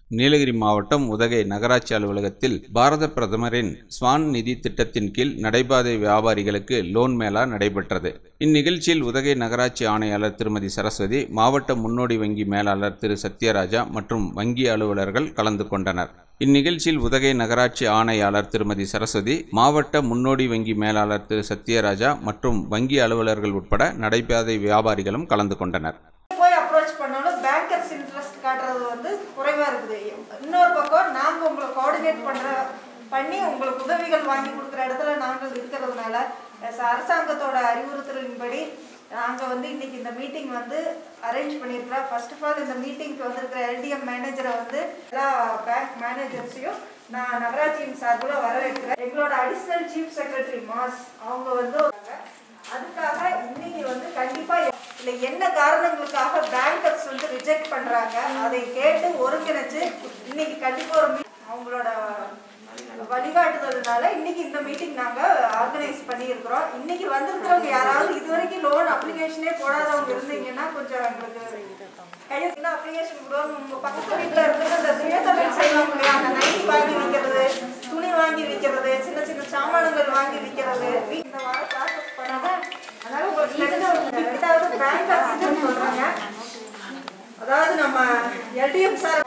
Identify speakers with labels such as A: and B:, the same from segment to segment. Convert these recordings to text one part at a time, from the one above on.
A: நீலகிரி மாவட்டம் உதகை நகராட்சி அலுவலகத்தில் பாரத பிரதமரின் ஸ்வான் நிதி திட்டத்தின் கீழ் நடைபாதை வியாபாரிகளுக்கு லோன் மேளா நடைபெற்றது இந்நிகழ்ச்சியில் உதகை நகராட்சி ஆணையாளர் திருமதி சரஸ்வதி மாவட்ட முன்னோடி வங்கி மேலாளர் திரு சத்யராஜா மற்றும் வங்கி அலுவலர்கள் கலந்து கொண்டனர் இந்நிகழ்ச்சியில் உதகை நகராட்சி ஆணையாளர் திருமதி சரஸ்வதி மாவட்ட முன்னோடி வங்கி மேலாளர் திரு சத்யராஜா மற்றும் வங்கி அலுவலர்கள் உட்பட நடைபாதை வியாபாரிகளும் கலந்து கொண்டனர்
B: போய் அப்ரோச் பண்ணாலும் பேங்கர்ஸ் இன்ட்ரெஸ்ட் காட்டுறது வந்து குறைவா இருக்குது இன்னொரு பக்கம் நாங்க உங்களை கோஆர்டினேட் பண்ற பண்ணி உங்களுக்கு உதவிகள் வாங்கி கொடுக்குற இடத்துல நாங்கள் இருக்கிறதுனால as அரசாங்கத்தோட அறிவுறுத்தலின்படி நாங்க வந்து இன்னைக்கு இந்த மீட்டிங் வந்து அரேஞ்ச் பண்ணியிருக்கிறோம் ஃபர்ஸ்ட் ஆஃப் ஆல் இந்த மீட்டிங்க்கு வந்திருக்கிற எல்டிஎம் மேனேஜரை வந்து எல்லா பேங்க் மேனேஜர்ஸையும் நான் நகராட்சியின் சார்பில் வரவேற்கிறேன் எங்களோட அடிஷனல் சீஃப் செக்ரட்டரி மாஸ் அவங்க வந்து அதுக்காக இன்னைக்கு வந்து கண்டிப்பா இல்ல என்ன காரணங்களுக்காக பேங்கர்ஸ் வந்து ரிஜெக்ட் பண்றாங்க அதை கேட்டு ஒருங்கிணைச்சு இன்னைக்கு கண்டிப்பா ஒரு meet- அவங்களோட வழிகாட்டுதல்னால இன்னைக்கு இந்த மீட்டிங் நாங்க ஆர்கனைஸ் பண்ணியிருக்கிறோம் இன்னைக்கு வந்திருக்கிறவங்க யாராவது இது வரைக்கும் லோன் அப்ளிகேஷனே போடாதவங்க இருந்தீங்கன்னா கொஞ்சம் எங்களுக்கு கையெழுத்து அப்ளிகேஷன் கொடுவாங்க உங்க பக்கத்து வீட்டுல இருந்து அந்த சுயதொழில் செய்வாங்க இல்லையா அந்த நைட்டி வாங்கி விற்கிறது துணி வாங்கி விற்கிறது சின்ன சின்ன சாமான்கள் வாங்கி விற்கிறது இந்த வாரம் ப்ராசஸ் பண்ணாம அதனால உங்களுக்கு தெரிஞ்ச ஒரு ரெண்டாவது பேங்க் அசிஸ்டன்ட் சொல்றாங்க அதாவது நம்ம எல்டிஎம் சார்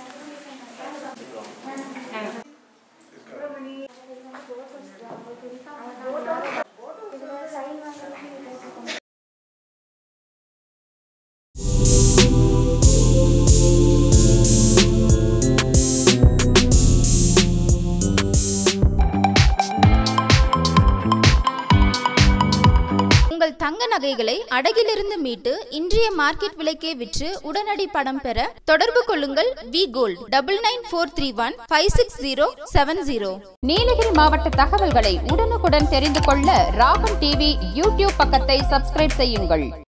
C: உங்கள் தங்க நகைகளை அடகிலிருந்து மீட்டு இன்றைய மார்க்கெட் விலைக்கே விற்று உடனடி பணம் பெற தொடர்பு கொள்ளுங்கள் V gold double nine four three one five six zero seven zero
D: Nilgiri மாவட்ட தகவல்களை உடனுக்குடன் தெரிந்து கொள்ள ராகம் டிவி யூடியூப் பக்கத்தை சப்ஸ்கிரைப் செய்யுங்கள்